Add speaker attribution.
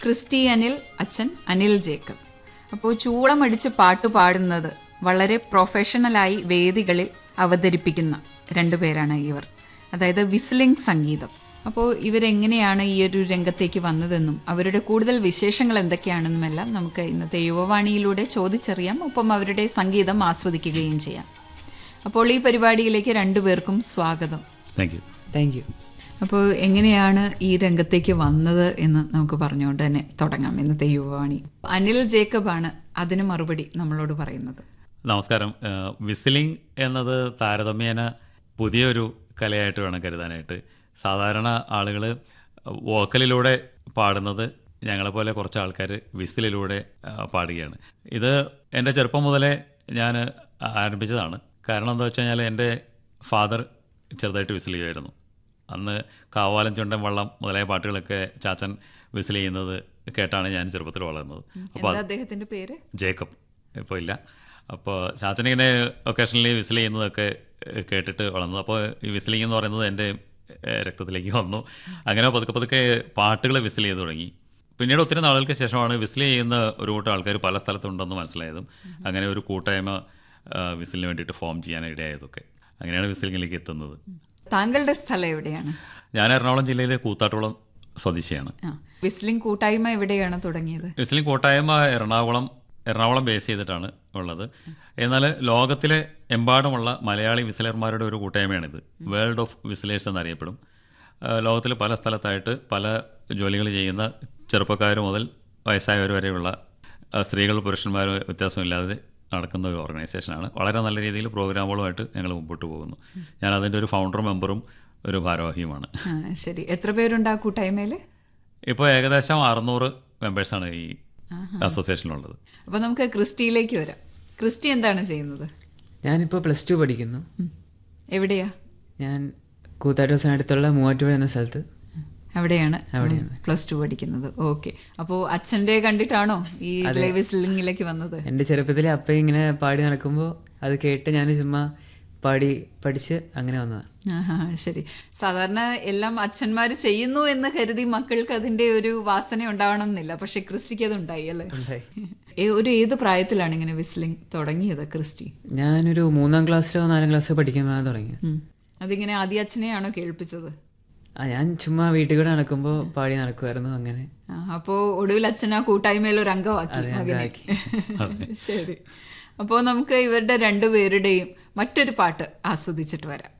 Speaker 1: Christy Anil അച്ഛൻ Anil Jacob അപ്പോൾ ചൂളമടിച്ച് പാട്ട് പാടുന്നത് വളരെ പ്രൊഫഷണലായി വേദികളിൽ അവതരിപ്പിക്കുന്ന രണ്ടുപേരാണ് ഇവർ അതായത് വിസിലിംഗ് സംഗീതം അപ്പോൾ ഇവരെങ്ങനെയാണ് ഈ ഒരു രംഗത്തേക്ക് വന്നതെന്നും അവരുടെ കൂടുതൽ വിശേഷങ്ങൾ എന്തൊക്കെയാണെന്നുമെല്ലാം നമുക്ക് ഇന്നത്തെ യുവവാണിയിലൂടെ ചോദിച്ചറിയാം ഒപ്പം അവരുടെ സംഗീതം ആസ്വദിക്കുകയും ചെയ്യാം അപ്പോൾ ഈ പരിപാടിയിലേക്ക് രണ്ടുപേർക്കും സ്വാഗതം
Speaker 2: താങ്ക് യു
Speaker 3: താങ്ക് യു
Speaker 1: അപ്പോൾ എങ്ങനെയാണ് ഈ രംഗത്തേക്ക് വന്നത് എന്ന് നമുക്ക് പറഞ്ഞുകൊണ്ട് തന്നെ തുടങ്ങാം ഇന്നത്തെ യുവവാണി അനിൽ ജേക്കബാണ് അതിന് മറുപടി നമ്മളോട് പറയുന്നത്
Speaker 2: നമസ്കാരം ഏഹ് വിസിലിംഗ് എന്നത് താരതമ്യേന പുതിയൊരു കലയായിട്ട് വേണം കരുതാനായിട്ട് സാധാരണ ആളുകൾ വോക്കലിലൂടെ പാടുന്നത് ഞങ്ങളെപ്പോലെ കുറച്ച് ആൾക്കാർ വിസിലിലൂടെ ആ, പാടുകയാണ് ഇത് എൻ്റെ ചെറുപ്പം മുതലേ ഞാൻ ആരംഭിച്ചതാണ് കാരണം എന്താ വെച്ച് കഴിഞ്ഞാൽ എൻ്റെ ഫാദർ ചെറുതായിട്ട് വിസിൽ ചെയ്യുമായിരുന്നു അന്ന് കാവാലം ചുണ്ടൻ വള്ളം മുതലായ പാട്ടുകളൊക്കെ ചാച്ചൻ വിസിൽ ചെയ്യുന്നത് കേട്ടാണ് ഞാൻ ചെറുപ്പത്തിൽ വളർന്നത് അപ്പോൾ
Speaker 1: എന്താ അദ്ദേഹത്തിന്റെ പേര്
Speaker 2: ജേക്കബ് ഇപ്പോൾ ഇല്ല അപ്പോൾ ചാച്ചനിങ്ങനെ ഒക്കേഷണലി വിസിൽ ചെയ്യുന്നതൊക്കെ ഏഹ്, കേട്ടിട്ട് വളർന്നു അപ്പോൾ ഈ വിസിലിംഗ് എന്ന് പറയുന്നത് എൻ്റെ ഏഹ്, രക്തത്തിലേക്ക് വന്നു അങ്ങനെ പതുക്കെ പതുക്കെ പാട്ടുകൾ വിസിൽ ചെയ്ത് തുടങ്ങി പിന്നീട് ഒത്തിരി നാളുകൾക്ക് ശേഷമാണ് വിസിൽ ചെയ്യുന്ന ഒരു കൂട്ടം ആൾക്കാർ പല സ്ഥലത്തുണ്ടെന്ന് മനസ്സിലായതും അങ്ങനെ ഒരു കൂട്ടായ്മ ഏഹ്, വിസിലിന് വേണ്ടിയിട്ട് ഫോം ചെയ്യാൻ ഇടയായതൊക്കെ അങ്ങനെയാണ് വിസിലിങ്ങിലേക്ക് എത്തുന്നത്
Speaker 1: താങ്കളുടെ സ്ഥലം എവിടെയാണ്
Speaker 2: ഞാൻ എറണാകുളം ജില്ലയിലെ കൂത്താട്ടുകുളം സ്വദേശിയാണ്
Speaker 1: ആ വിസ്ലിംഗ് കൂട്ടായ്മ എവിടെയാണ് തുടങ്ങിയത്
Speaker 2: വിസ്ലിംഗ് കൂട്ടായ്മ എറണാകുളം എറണാകുളം ബേസ് ചെയ്തിട്ടാണ് ഉള്ളത് എന്നാൽ ലോകത്തിലെ എമ്പാടുമുള്ള മലയാളി വിസിലർമാരുടെ ഒരു കൂട്ടായ്മയാണിത് വേൾഡ് ഓഫ് വിസിലേഴ്സ് എന്നറിയപ്പെടും ആ, ലോകത്തിലെ പല സ്ഥലത്തായിട്ട് പല ജോലികൾ ചെയ്യുന്ന ചെറുപ്പക്കാർ മുതൽ വയസ്സായവർ വരെയുള്ള ആ, സ്ത്രീകൾ പുരുഷന്മാർ വ്യത്യാസമില്ലാതെ നടക്കുന്ന ഒരു ഓർഗനൈസേഷനാണ് വളരെ നല്ല രീതിയിൽ പ്രോഗ്രാമുകളുമായിട്ട് ഞങ്ങൾ മുമ്പോട്ട് പോകുന്നു ഞാൻ അതിൻ്റെ ഒരു ഫൗണ്ടർ മെമ്പറും ഒരു ഭാരവാഹിയുമാണ്
Speaker 1: ആ ശരി എത്ര പേരുണ്ട് ആ കൂട്ടായ്മയിൽ
Speaker 2: ഇപ്പോൾ ഏകദേശം അറുന്നൂറ് മെമ്പേഴ്സാണ് ഈ അസോസിയേഷനിലുള്ളത്
Speaker 1: അപ്പൊ നമുക്ക് ക്രിസ്റ്റിയിലേക്ക് വരാം ക്രിസ്റ്റി എന്താണ് ചെയ്യുന്നത്
Speaker 3: ഞാനിപ്പോൾ പ്ലസ് ടു പഠിക്കുന്നു
Speaker 1: ഉം. എവിടെയാ
Speaker 3: ഞാൻ കൂത്താട്ടൂസിനടുത്തുള്ള മൂവാറ്റുപുഴ എന്ന സ്ഥലത്ത്
Speaker 1: അവിടെയാണ് പ്ലസ് ടു പഠിക്കുന്നത് ഓക്കെ അപ്പോൾ അച്ഛന്റെ കണ്ടിട്ടാണോ ഈ വിസ്ലിംഗിലേക്ക് വന്നത്
Speaker 3: എൻ്റെ ചെറുപ്പത്തിൽ അപ്പ ഇങ്ങനെ പാടി നടക്കുമ്പോൾ അത് കേട്ട് ഞാൻ ചുമ്മാ പാടി പഠിച്ച് അങ്ങനെ വന്നതാണ്
Speaker 1: ആഹാ, ശരി സാധാരണ എല്ലാം അച്ഛന്മാർ ചെയ്യുന്നു എന്ന് കരുതി മക്കൾക്ക് അതിന്റെ ഒരു വാസന ഉണ്ടാവണം എന്നില്ല പക്ഷെ ക്രിസ്റ്റിക്ക് അത് ഉണ്ടായി അല്ലേ
Speaker 3: ഉണ്ടായി.
Speaker 1: ഏ- ഒരു ഏത് പ്രായത്തിലാണ് ഇങ്ങനെ വിസ്ലിംഗ് തുടങ്ങിയത് ക്രിസ്റ്റി
Speaker 3: ഞാനൊരു മൂന്നാം ക്ലാസ്സിലോ നാലാം ക്ലാസ്സിലോ പഠിക്കുമ്പോൾ തുടങ്ങിയത്
Speaker 1: ഉം. അതിങ്ങനെ ആദ്യ അച്ഛനെയാണോ കേൾപ്പിച്ചത്
Speaker 3: ആ ഞാൻ ചുമ്മാ വീട്ടിൽ കൂടെ നടക്കുമ്പോൾ പാടി നടക്കുമായിരുന്നു അങ്ങനെ
Speaker 1: ആ, അപ്പോ ഒടുവിൽ അച്ഛൻ ആ കൂട്ടായ്മയിൽ ഒരു അംഗമാക്കി
Speaker 3: അതെ,
Speaker 1: മകനെ
Speaker 3: അംഗമാക്കി.
Speaker 1: ശരി അപ്പോൾ നമുക്ക് ഇവരുടെ രണ്ടുപേരുടെയും മറ്റൊരു പാട്ട് ആസ്വദിച്ചിട്ട് വരാം